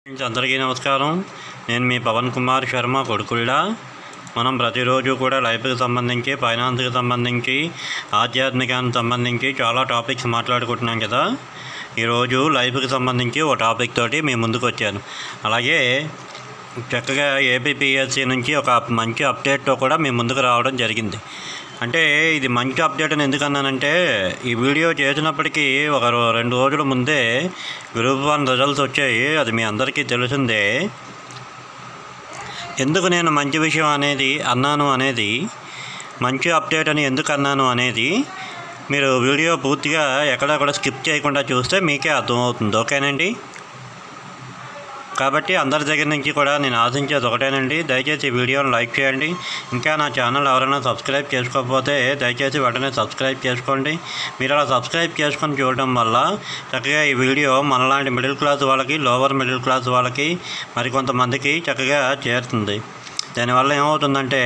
friends అందరికీ నమస్కారం నేను మీ పవన్ కుమార్ శర్మ కొడుకుల్లా మనం ప్రతిరోజు కూడా లైఫ్కి సంబంధించి ఫైనాన్స్కి సంబంధించి ఆధ్యాత్మికానికి సంబంధించి చాలా టాపిక్స్ మాట్లాడుకుంటున్నాం కదా ఈరోజు లైఫ్కి సంబంధించి ఓ టాపిక్ తోటి మీ ముందుకు వచ్చాను అలాగే చక్కగా ఏపీపీఎస్సీ నుంచి ఒక మంచి అప్డేట్తో కూడా మీ ముందుకు రావడం జరిగింది అంటే ఇది మంచి అప్డేట్ అని ఎందుకు అన్నానంటే ఈ వీడియో చేసినప్పటికీ ఒక రో- రెండు రోజుల ముందే గ్రూప్ వన్ రిజల్ట్స్ వచ్చాయి అది మీ అందరికీ తెలిసిందే ఎందుకు నేను మంచి విషయం అనేది అన్నాను అనేది మంచి అప్డేట్ అని ఎందుకు అన్నాను అనేది మీరు వీడియో పూర్తిగా ఎక్కడ కూడా స్కిప్ చేయకుండా చూస్తే మీకే అర్థమవుతుంది ఓకేనండి కాబట్టి అందరి దగ్గర నుంచి కూడా నేను ఆశించేది ఒకటేనండి దయచేసి ఈ వీడియోని లైక్ చేయండి ఇంకా నా ఛానల్ ఎవరైనా సబ్స్క్రైబ్ చేసుకోకపోతే దయచేసి వెంటనే సబ్స్క్రైబ్ చేసుకోండి మీరు అలా సబ్స్క్రైబ్ చేసుకొని చూడడం వల్ల చక్కగా ఈ వీడియో మనలాంటి మిడిల్ క్లాస్ వాళ్ళకి లోవర్ మిడిల్ క్లాస్ వాళ్ళకి మరికొంతమందికి చక్కగా చేరుతుంది దానివల్ల ఏమవుతుందంటే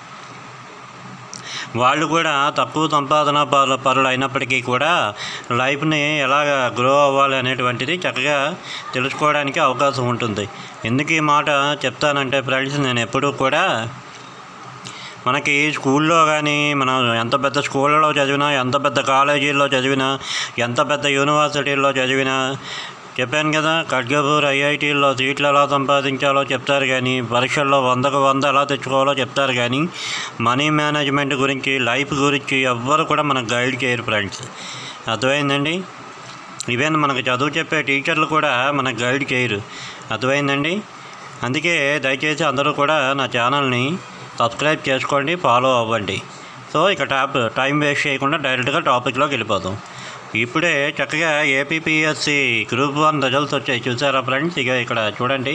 వాళ్ళు కూడా తక్కువ సంపాదన పరు పరులు అయినప్పటికీ కూడా లైఫ్ని ఎలాగ గ్రో అవ్వాలి అనేటువంటిది చక్కగా తెలుసుకోవడానికి అవకాశం ఉంటుంది ఎందుకు ఈ మాట చెప్తానంటే ఫ్రెండ్స్ నేను ఎప్పుడూ కూడా మనకి స్కూల్లో కానీ మనం ఎంత పెద్ద స్కూళ్ళలో చదివినా ఎంత పెద్ద కాలేజీల్లో చదివినా ఎంత పెద్ద యూనివర్సిటీల్లో చదివినా చెప్పాను కదా ఖడ్గపూర్ ఐఐటీల్లో సీట్లు ఎలా సంపాదించాలో చెప్తారు కానీ పరీక్షల్లో వందకు వంద ఎలా తెచ్చుకోవాలో చెప్తారు కానీ మనీ మేనేజ్మెంట్ గురించి లైఫ్ గురించి ఎవ్వరు కూడా మనకు గైడ్ చేయరు ఫ్రెండ్స్ అర్థమైందండి ఈవెన్ మనకు చదువు చెప్పే టీచర్లు కూడా మనకు గైడ్ చేయరు అర్థమైందండి అందుకే దయచేసి అందరూ కూడా నా ఛానల్ని సబ్స్క్రైబ్ చేసుకోండి ఫాలో అవ్వండి సో ఇక టాప్ టైం వేస్ట్ చేయకుండా డైరెక్ట్గా టాపిక్లోకి వెళ్ళిపోదాం ఇప్పుడే చక్కగా ఏపీపీఎస్సి గ్రూప్ వన్ రిజల్ట్స్ వచ్చాయి చూసారా ఫ్రెండ్స్ ఇక ఇక్కడ చూడండి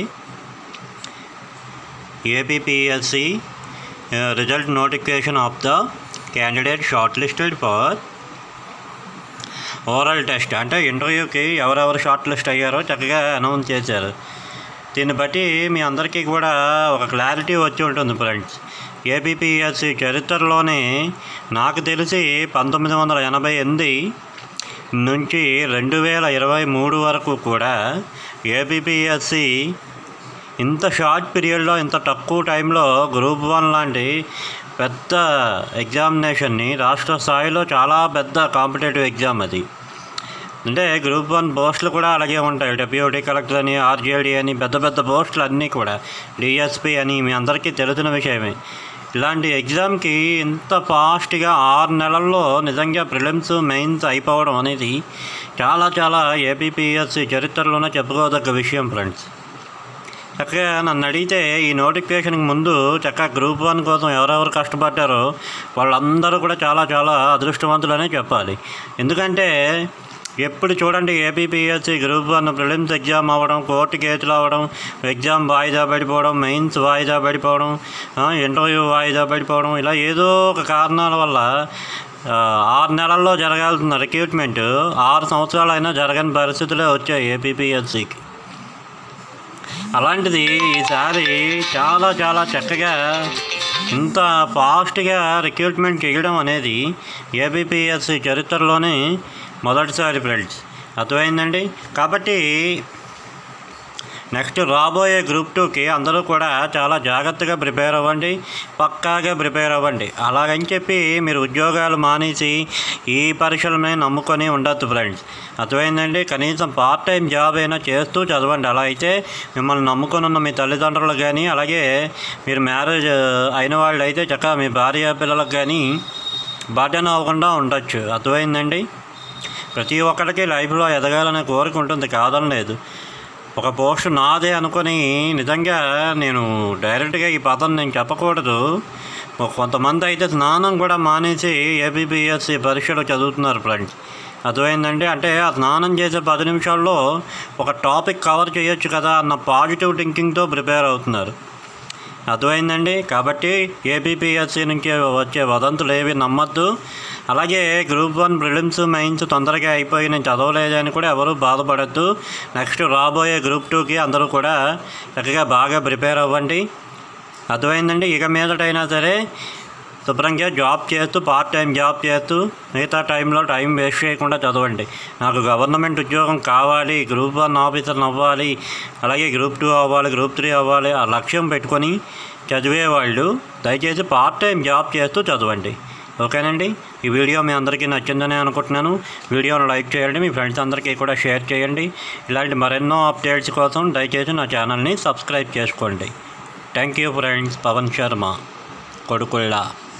APPSC result notification of the candidate shortlisted for oral test అంటే ఇంటర్వ్యూకి ఎవరెవరు షార్ట్ లిస్ట్ అయ్యారో చక్కగా అనౌన్స్ చేశారు దీన్ని బట్టి మీ అందరికీ కూడా ఒక క్లారిటీ వచ్చి ఉంటుంది ఫ్రెండ్స్ ఏపీపీఎస్సి చరిత్రలోనే నాకు తెలిసి పంతొమ్మిది వందల ఎనభై ఎనిమిది నుంచి రెండు వేల ఇరవై మూడు వరకు కూడా ఏపీపీఎస్సి ఇంత షార్ట్ పీరియడ్లో ఇంత తక్కువ టైంలో గ్రూప్ వన్ లాంటి పెద్ద ఎగ్జామినేషన్ని రాష్ట్ర స్థాయిలో చాలా పెద్ద కాంపిటేటివ్ ఎగ్జామ్ అది అంటే గ్రూప్ వన్ పోస్టులు కూడా అలాగే ఉంటాయి డెప్యూటీ కలెక్టర్ అని ఆర్జేడీ అని పెద్ద పెద్ద పోస్టులు అన్నీ కూడా డిఎస్పి అని మీ అందరికీ తెలిసిన విషయమే ఇలాంటి ఎగ్జామ్కి ఇంత ఫాస్ట్గా ఆరు నెలల్లో నిజంగా ప్రిలిమ్స్ మెయిన్స్ అయిపోవడం అనేది చాలా చాలా ఏపీపీఎస్సి చరిత్రలోనే చెప్పుకోదగ్గ విషయం ఫ్రెండ్స్ చక్కగా నన్ను అడిగితే ఈ నోటిఫికేషన్కి ముందు చక్కగా గ్రూప్ వన్ కోసం ఎవరెవరు కష్టపడ్డారో వాళ్ళందరూ కూడా చాలా చాలా అదృష్టవంతులనే చెప్పాలి ఎందుకంటే ఎప్పుడు చూడండి APPSC group one prelims exam అవ్వడం కోర్టు కేసులు అవ్వడం ఎగ్జామ్ వాయిదా పడిపోవడం మెయిన్స్ వాయిదా పడిపోవడం ఆ, ఇంటర్వ్యూ వాయిదా పడిపోవడం ఇలా ఏదో ఒక కారణాల వల్ల ఆ, ఆరు నెలల్లో జరగాల్సిన రిక్రూట్మెంట్ ఆరు సంవత్సరాలైనా జరగని పరిస్థితులే వచ్చాయి ఏపీపీఎస్సీకి అలాంటిది ఈసారి చాలా చాలా చక్కగా ఇంత ఫాస్ట్గా రిక్రూట్మెంట్ చేయడం అనేది ఏబిపిఎస్సి చరిత్రలోనే మొదటిసారి ఫ్రెండ్స్ అర్థమైందండి కాబట్టి నెక్స్ట్ రాబోయే గ్రూప్ టూకి అందరూ కూడా చాలా జాగ్రత్తగా ప్రిపేర్ అవ్వండి పక్కాగా ప్రిపేర్ అవ్వండి అలాగని చెప్పి మీరు ఉద్యోగాలు మానేసి ఈ పరీక్షలనే నమ్ముకొని ఉండొద్దు ఫ్రెండ్స్ అర్థమైందండి కనీసం పార్ట్ టైం జాబ్ అయినా చేస్తూ చదవండి అలా అయితే మిమ్మల్ని నమ్ముకొని ఉన్న మీ తల్లిదండ్రులు కానీ అలాగే మీరు మ్యారేజ్ అయిన వాళ్ళు అయితే చక్కగా మీ భార్య పిల్లలకు కానీ బాధ్యత అవ్వకుండా ఉండొచ్చు అర్థమైందండి ప్రతి ఒక్కరికి లైఫ్లో ఎదగాలనే కోరిక ఉంటుంది కాదనలేదు ఒక పోస్ట్ నాదే అనుకొని నిజంగా నేను డైరెక్ట్గా ఈ పదం నేను చెప్పకూడదు ఒక కొంతమంది అయితే స్నానం కూడా మానేసి ఏబిబిఎస్సి పరీక్షలు చదువుతున్నారు ఫ్రెండ్స్ అర్థమైందండి అంటే ఆ స్నానం చేసే పది నిమిషాల్లో ఒక టాపిక్ కవర్ చేయొచ్చు కదా అన్న పాజిటివ్ థింకింగ్తో ప్రిపేర్ అవుతున్నారు అర్థమైందండి కాబట్టి ఏపీపీఎస్సీ నుంచి వచ్చే వదంతులు ఏవి నమ్మద్దు అలాగే గ్రూప్ వన్ ప్రిలిమ్స్ మెయిన్స్ తొందరగా అయిపోయి నేను చదవలేదని కూడా ఎవరు బాధపడద్దు నెక్స్ట్ రాబోయే గ్రూప్ టూకి అందరూ కూడా చక్కగా బాగా ప్రిపేర్ అవ్వండి అర్థమైందండి ఇక మీదటైనా సరే శుభ్రంగా జాబ్ చేస్తూ పార్ట్ టైం జాబ్ చేస్తూ మిగతా టైంలో టైం వేస్ట్ చేయకుండా చదవండి నాకు గవర్నమెంట్ ఉద్యోగం కావాలి గ్రూప్ వన్ ఆఫీసర్ని అవ్వాలి అలాగే గ్రూప్ టూ అవ్వాలి గ్రూప్ త్రీ అవ్వాలి ఆ లక్ష్యం పెట్టుకొని చదివేవాళ్ళు దయచేసి పార్ట్ టైం జాబ్ చేస్తూ చదవండి ఓకేనండి ఈ వీడియో మీ అందరికీ నచ్చిందని అనుకుంటున్నాను వీడియోను లైక్ చేయండి మీ ఫ్రెండ్స్ అందరికీ కూడా షేర్ చేయండి ఇలాంటి మరెన్నో అప్డేట్స్ కోసం దయచేసి నా ఛానల్ని సబ్స్క్రైబ్ చేసుకోండి thank you friends Pavan Sharma కొడుకుళ్ళ